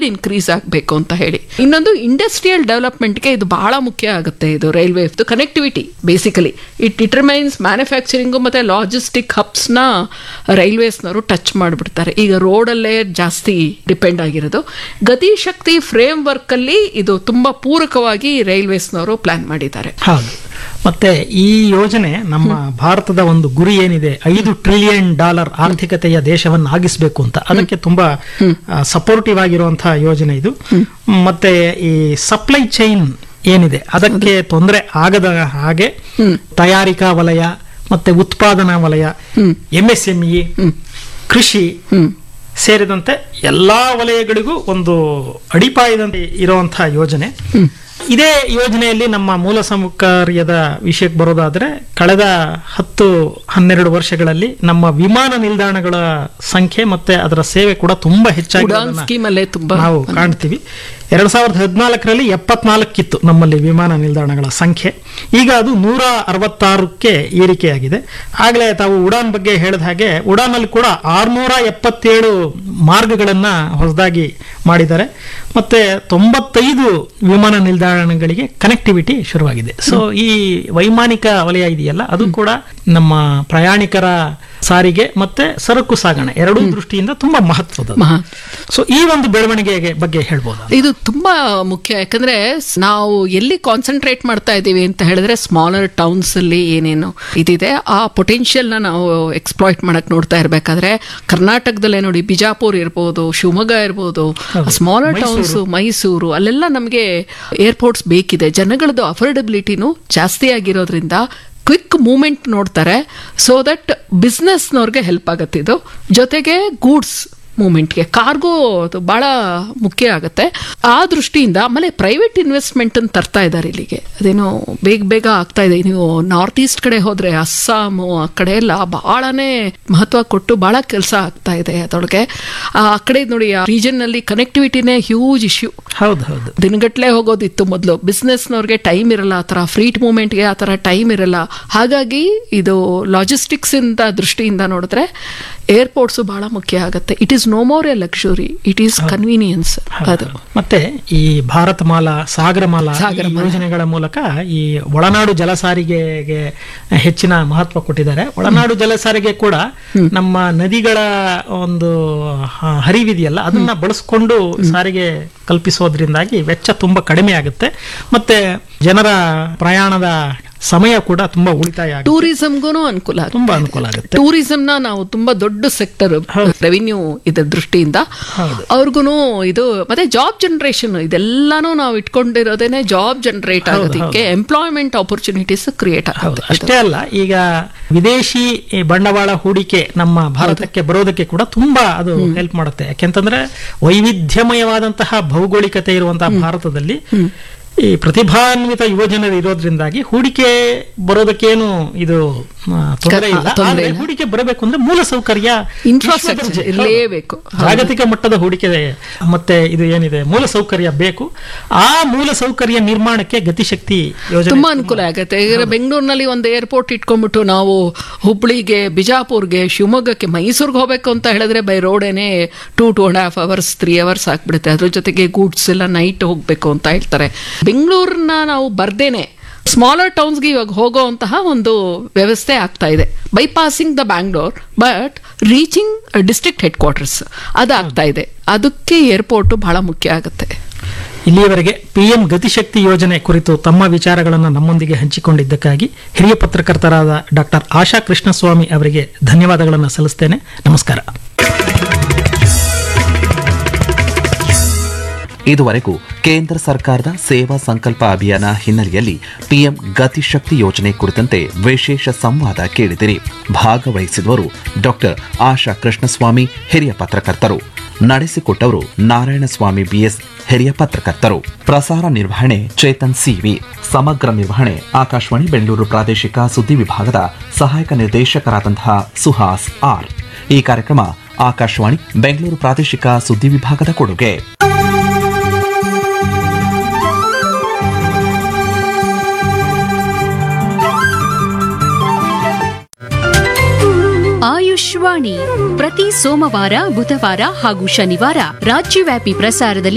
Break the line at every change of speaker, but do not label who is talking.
Increase ಆಗಬೇಕು ಅಂತ ಹೇಳಿ ಇನ್ನೊಂದು ಇಂಡಸ್ಟ್ರಿಯಲ್ ಡೆವಲಪ್ಮೆಂಟ್ಗೆ ಇದು ಬಹಳ ಮುಖ್ಯ ಆಗುತ್ತೆ ಇದು railway connectivity basically it determines manufacturing ಮತ್ತು ಲಾಜಿಸ್ಟಿಕ್ ಹಬ್ಸ್ನ ರೈಲ್ವೇಸ್ನವರು ಟಚ್ ಮಾಡಿಬಿಡ್ತಾರೆ ಈಗ ರೋಡಲ್ಲೇ ಜಾಸ್ತಿ ಡಿಪೆಂಡ್ ಆಗಿರೋದು ಗತಿಶಕ್ತಿ ಫ್ರೇಮ್ ವರ್ಕಲ್ಲಿ ಇದು ತುಂಬ ಪೂರಕವಾಗಿ ರೈಲ್ವೇಸ್ನವರು ಪ್ಲಾನ್ ಮಾಡಿದ್ದಾರೆ
ಹೌದು ಮತ್ತೆ ಈ ಯೋಜನೆ ನಮ್ಮ ಭಾರತದ ಒಂದು ಗುರಿ ಏನಿದೆ ಐದು ಟ್ರಿಲಿಯನ್ ಡಾಲರ್ ಆರ್ಥಿಕತೆಯ ದೇಶವನ್ನು ಆಗಿಸಬೇಕು ಅಂತ ಅದಕ್ಕೆ ತುಂಬಾ ಸಪೋರ್ಟಿವ್ ಆಗಿರುವಂತಹ ಯೋಜನೆ ಇದು ಮತ್ತೆ ಈ ಸಪ್ಲೈ ಚೈನ್ ಏನಿದೆ ಅದಕ್ಕೆ ತೊಂದರೆ ಆಗದ ಹಾಗೆ ತಯಾರಿಕಾ ವಲಯ ಮತ್ತೆ ಉತ್ಪಾದನಾ ವಲಯ ಎಂಎಸ್ಎಂಇ ಕೃಷಿ ಸೇರಿದಂತೆ ಎಲ್ಲಾ ವಲಯಗಳಿಗೂ ಒಂದು ಅಡಿಪಾಯದಂತೆ ಇರುವಂತಹ ಯೋಜನೆ ಇದೇ ಯೋಜನೆಯಲ್ಲಿ ನಮ್ಮ ಮೂಲಸೌಕರ್ಯದ ವಿಷಯಕ್ಕೆ ಬರೋದಾದ್ರೆ ಕಳೆದ ಹತ್ತು ಹನ್ನೆರಡು ವರ್ಷಗಳಲ್ಲಿ ನಮ್ಮ ವಿಮಾನ ನಿಲ್ದಾಣಗಳ ಸಂಖ್ಯೆ ಮತ್ತೆ ಅದರ ಸೇವೆ ಕೂಡ ತುಂಬಾ ಹೆಚ್ಚಾಗಿ
ಉಡಾನ್ ಸ್ಕೀಮಲ್ಲೇ ತುಂಬಾ
ನಾವು ಕಾಣ್ತೀವಿ ಎರಡ್ ಸಾವಿರದ ಹದಿನಾಲ್ಕರಲ್ಲಿ ಎಪ್ಪತ್ನಾಲ್ಕಿತ್ತು ನಮ್ಮಲ್ಲಿ ವಿಮಾನ ನಿಲ್ದಾಣಗಳ ಸಂಖ್ಯೆ ಈಗ ಅದು ನೂರ ಅರವತ್ತಾರಕ್ಕೆ ಏರಿಕೆಯಾಗಿದೆ ಆಗಲೇ ತಾವು ಉಡಾನ್ ಬಗ್ಗೆ ಹೇಳಿದ ಹಾಗೆ ಉಡಾನಲ್ಲಿ ಕೂಡ ಆರ್ನೂರ ಎಪ್ಪತ್ತೇಳು ಮಾರ್ಗಗಳನ್ನ ಹೊಸದಾಗಿ ಮಾಡಿದ್ದಾರೆ ಮತ್ತೆ ತೊಂಬತ್ತೈದು ವಿಮಾನ ನಿಲ್ದಾಣಗಳಿಗೆ ಕನೆಕ್ಟಿವಿಟಿ ಶುರುವಾಗಿದೆ ಸೊ ಈ ವೈಮಾನಿಕ ವಲಯ ಇದೆಯಲ್ಲ ಅದು ಕೂಡ ನಮ್ಮ ಪ್ರಯಾಣಿಕರ ಸಾರಿಗೆ ಮತ್ತೆ ಸರಕು ಸಾಗಣೆ ಎರಡೂ ದೃಷ್ಟಿಯಿಂದ ತುಂಬಾ ಮಹತ್ವದ
ಮಹಾ
ಸೊ ಈ ಒಂದು ಬೆಳವಣಿಗೆಗೆ ಬಗ್ಗೆ ಹೇಳ್ಬೋದಾ
ಇದು ತುಂಬಾ ಮುಖ್ಯ ಯಾಕಂದ್ರೆ ಸ್- ನಾವು ಎಲ್ಲಿ ಕಾನ್ಸಂಟ್ರೇಟ್ ಮಾಡ್ತಾ ಇದ್ದೀವಿ ಅಂತ ಹೇಳಿದ್ರೆ ಸ್ಮಾಲರ್ ಟೌನ್ಸ್ ಅಲ್ಲಿ ಏನೇನು ಇದಿದೆ ಆ ಪೊಟೆನ್ಷಿಯಲ್ ನ ನಾವು ಎಕ್ಸ್ಪ್ಲಾಯ್ಟ್ ಮಾಡಕ್ ನೋಡ್ತಾ ಇರ್ಬೇಕಾದ್ರೆ ಕರ್ನಾಟಕದಲ್ಲೇ ನೋಡಿ ಬಿಜಾಪುರ್ ಇರ್ಬೋದು ಶಿವಮೊಗ್ಗ ಇರ್ಬೋದು ಸ್ಮಾಲರ್ ಟೌನ್ಸ್ ಮೈಸೂರು ಅಲ್ಲೆಲ್ಲ ನಮಗೆ ಏರ್ಪೋರ್ಟ್ಸ್ ಬೇಕಿದೆ ಜನಗಳದ್ದು ಅಫೋರ್ಡಬಿಲಿಟಿನೂ ಜಾಸ್ತಿ ಆಗಿರೋದ್ರಿಂದ ಕ್ವಿಕ್ ಮೂಮೆಂಟ್ ನೋಡ್ತಾರೆ ಸೊ ದಟ್ ಬಿಸ್ನೆಸ್ನವ್ರಿಗೆ ಹೆಲ್ಪ್ ಆಗತ್ತೆ ಇದು ಜೊತೆಗೆ ಗೂಡ್ಸ್ ಮೂಮೆಂಟ್ಗೆ ಕಾರ್ಗೋ ಅದು ಬಹಳ ಮುಖ್ಯ ಆಗುತ್ತೆ ಆ ದೃಷ್ಟಿಯಿಂದ ಆಮೇಲೆ ಪ್ರೈವೇಟ್ ಇನ್ವೆಸ್ಟ್ಮೆಂಟ್ ಅಂತ ತರ್ತಾ ಇದ್ದಾರೆ ಇಲ್ಲಿಗೆ ಅದೇನೋ ಬೇಗ ಬೇಗ ಆಗ್ತಾ ಇದೆ ನೀವು ನಾರ್ತ್ ಈಸ್ಟ್ ಕಡೆ ಹೋದ್ರೆ ಅಸ್ಸಾಮು ಆ ಕಡೆ ಎಲ್ಲ ಬಹಳನೇ ಮಹತ್ವ ಕೊಟ್ಟು ಬಹಳ ಕೆಲಸ ಆಗ್ತಾ ಇದೆ ಅದರೊಳಗೆ ಆ ಕಡೆ ನೋಡಿ ಆ ರೀಜನ್ ನಲ್ಲಿ ಕನೆಕ್ಟಿವಿಟಿನೇ ಹ್ಯೂಜ್ ಇಶ್ಯೂ
ಹೌದು ಹೌದು
ದಿನಗಟ್ಲೆ ಹೋಗೋದಿತ್ತು ಮೊದಲು ಬಿಸ್ನೆಸ್ನವ್ರಿಗೆ ಟೈಮ್ ಇರಲ್ಲ ಆ ಥರ ಫ್ರೀಟ್ ಮೂಮೆಂಟ್ಗೆ ಆ ಥರ ಟೈಮ್ ಇರಲ್ಲ ಹಾಗಾಗಿ ಇದು ಲಾಜಿಸ್ಟಿಕ್ಸ್ ಇಂದ ದೃಷ್ಟಿಯಿಂದ ನೋಡಿದ್ರೆ ಏರ್ಪೋರ್ಟ್ಸು ಬಹಳ ಮುಖ್ಯ ಆಗುತ್ತೆ it is no more a luxury it is convenience ಅದು
ಮತ್ತೆ ಈ ಭಾರತ ಮಾಲಾ ಸಾಗರ ಮಾಲಾ ಈ
ಸಾಗರಮಾಲಾ.
ಯೋಜನೆಗಳ ಮೂಲಕ ಈ ಒಳನಾಡು ಜಲ ಸಾರಿಗೆಗೆ ಹೆಚ್ಚಿನ ಮಹತ್ವ ಕೊಟ್ಟಿದ್ದಾರೆ ಒಳನಾಡು ಜಲ ಸಾರಿಗೆ ಕೂಡ ನಮ್ಮ ನದಿಗಳ ಒಂದು ಹ- ಹರಿವಿದೆಯಲ್ಲ ಅದನ್ನ ಬಳಸ್ಕೊಂಡು ಸಾರಿಗೆ ಕಲ್ಪಿಸೋದ್ರಿಂದಾಗಿ ವೆಚ್ಚ ತುಂಬಾ ಕಡಿಮೆ ಆಗುತ್ತೆ ಮತ್ತೆ ಜನರ ಪ್ರಯಾಣದ ಸಮಯ ಕೂಡ ತುಂಬಾ ಉಳಿತಾಯ ಆಗುತ್ತೆ
ಟೂರಿಸಂಗೂ ಅನುಕೂಲ ಆಗುತ್ತೆ
ತುಂಬಾ ಅನುಕೂಲ ಆಗುತ್ತೆ
ಟೂರಿಸಂನ ನಾವು ತುಂಬಾ ದೊಡ್ಡ ಸೆಕ್ಟರ್ ರೆವಿನ್ಯೂ ಇದರ ದೃಷ್ಟಿಯಿಂದ
ಹೌದು.
ಅವ್ರಿಗೂ ಇದು ಮತ್ತೆ ಜಾಬ್ ಜನರೇಷನ್ ಇದೆಲ್ಲಾನು ನಾವು ಇಟ್ಕೊಂಡಿರೋದೇನೆ ಜಾಬ್ ಜನರೇಟ್ ಆಗೋದಕ್ಕೆ ಎಂಪ್ಲಾಯ್ಮೆಂಟ್ ಆಪರ್ಚುನಿಟೀಸ್ ಕ್ರಿಯೇಟ್
ಹೌದು
ಆಗುತ್ತೆ
ಅಷ್ಟೇ ಅಲ್ಲ ಈಗ ವಿದೇಶಿ ಈ ಬಂಡವಾಳ ಹೂಡಿಕೆ ನಮ್ಮ ಭಾರತಕ್ಕೆ ಬರೋದಕ್ಕೆ ಕೂಡ ತುಂಬಾ ಅದು ಹೆಲ್ಪ್ ಮಾಡುತ್ತೆ ಯಾಕೆಂತಂದ್ರೆ ವೈವಿಧ್ಯಮಯವಾದಂತಹ ಭೌಗೋಳಿಕತೆ ಇರುವಂತಹ ಭಾರತದಲ್ಲಿ ಈ ಪ್ರತಿಭಾನ್ವಿತ ಯುವಜನರು ಇರೋದ್ರಿಂದಾಗಿ ಹೂಡಿಕೆ ಬರೋದಕ್ಕೇನು ಇದು ಆ, ತೊಂದರೆ ಇಲ್ಲ
ತೊಂದ್ರೆ
ಆದ್ರೆ
ಇಲ್ಲ.
ಹೂಡಿಕೆ ಬರಬೇಕು ಅಂದ್ರೆ ಮೂಲಸೌಕರ್ಯ
Infrastructure
ವಿಶ್ವದರ್ಜೆ,
ಇರ್ಲೇಬೇಕು.
ಹೌದು. ಜಾಗತಿಕ ಮಟ್ಟದ ಹೂಡಿಕೆ ಮತ್ತೆ ಇದು ಏನಿದೆ ಮೂಲಸೌಕರ್ಯ ಬೇಕು ಆ ಮೂಲಸೌಕರ್ಯ ನಿರ್ಮಾಣಕ್ಕೆ ಗತಿಶಕ್ತಿ ಯೋಜನೆ
ತುಂಬಾ ಅನುಕೂಲ ಆಗುತ್ತೆ ಈಗ ಬೆಂಗಳೂರಿನಲ್ಲಿ ಒಂದು ಏರ್ಪೋರ್ಟ್ ಇಟ್ಕೊಂಡ್ಬಿಟ್ಟು ನಾವು ಹುಬ್ಳಿಗೆ ಬಿಜಾಪುರ್ಗೆ ಶಿವಮೊಗ್ಗಕ್ಕೆ ಮೈಸೂರಿಗೆ ಹೋಗ್ಬೇಕು ಅಂತ ಹೇಳಿದ್ರೆ ಬೈ ರೋಡೇನೆ two two and half hours three hours ಆಗ್ಬಿಡುತ್ತೆ ಅದ್ರ ಜೊತೆಗೆ ಗೂಡ್ಸ್ ಎಲ್ಲ ನೈಟ್ ಹೋಗ್ಬೇಕು ಅಂತ ಹೇಳ್ತಾರೆ ಬೆಂಗಳೂರನ್ನ ನಾವು ಬರ್ದೇನೆ ಸ್ಮಾಲರ್ ಟೌನ್ಸ್ಗೆ ಇವಾಗ ಹೋಗೋವಂತಹ ಒಂದು ವ್ಯವಸ್ಥೆ ಆಗ್ತಾ ಇದೆ bypassing the Bangalore but reaching district headquarters ಅದಾಗ್ತಾ ಇದೆ ಅದಕ್ಕೆ ಏರ್ಪೋರ್ಟ್ ಬಹಳ ಮುಖ್ಯ ಆಗುತ್ತೆ
ಇಲ್ಲಿಯವರೆಗೆ ಪಿಎಂ ಗತಿಶಕ್ತಿ ಯೋಜನೆ ಕುರಿತು ತಮ್ಮ ವಿಚಾರಗಳನ್ನು ನಮ್ಮೊಂದಿಗೆ ಹಂಚಿಕೊಂಡಿದ್ದಕ್ಕಾಗಿ ಹಿರಿಯ ಪತ್ರಕರ್ತರಾದ ಡಾಕ್ಟರ್ ಆಶಾ ಕೃಷ್ಣಸ್ವಾಮಿ ಅವರಿಗೆ ಧನ್ಯವಾದಗಳನ್ನು ಸಲ್ಲಿಸ್ತೇನೆ ನಮಸ್ಕಾರ
ಇದುವರೆಗೂ ಕೇಂದ್ರ ಸರ್ಕಾರದ ಸೇವಾ ಸಂಕಲ್ಪ ಅಭಿಯಾನ ಹಿನ್ನೆಲೆಯಲ್ಲಿ ಪಿಎಂ ಗತಿಶಕ್ತಿ ಯೋಜನೆ ಕುರಿತಂತೆ ವಿಶೇಷ ಸಂವಾದ ಕೇಳಿದಿರಿ ಭಾಗವಹಿಸಿದವರು ಡಾಕ್ಟರ್ ಆಶಾ ಕೃಷ್ಣಸ್ವಾಮಿ ಹಿರಿಯ ಪತ್ರಕರ್ತರು ನಡೆಸಿಕೊಟ್ಟವರು ನಾರಾಯಣಸ್ವಾಮಿ ಬಿಎಸ್ ಹಿರಿಯ ಪತ್ರಕರ್ತರು ಪ್ರಸಾರ ನಿರ್ವಹಣೆ ಚೇತನ್ ಸಿವಿ ಸಮಗ್ರ ನಿರ್ವಹಣೆ ಆಕಾಶವಾಣಿ ಬೆಂಗಳೂರು ಪ್ರಾದೇಶಿಕ ಸುದ್ದಿ ವಿಭಾಗದ ಸಹಾಯಕ ನಿರ್ದೇಶಕರಾದಂತಹ ಸುಹಾಸ್ ಆರ್ ಈ ಕಾರ್ಯಕ್ರಮ ಆಕಾಶವಾಣಿ ಬೆಂಗಳೂರು ಪ್ರಾದೇಶಿಕ ಸುದ್ದಿ ವಿಭಾಗದ ಕೊಡುಗೆ
ಆಯುಷ್ವಾಣಿ ಪ್ರತಿ ಸೋಮವಾರ ಬುಧವಾರ ಹಾಗೂ ಶನಿವಾರ ರಾಜ್ಯವ್ಯಾಪಿ ಪ್ರಸಾರದಲ್ಲಿ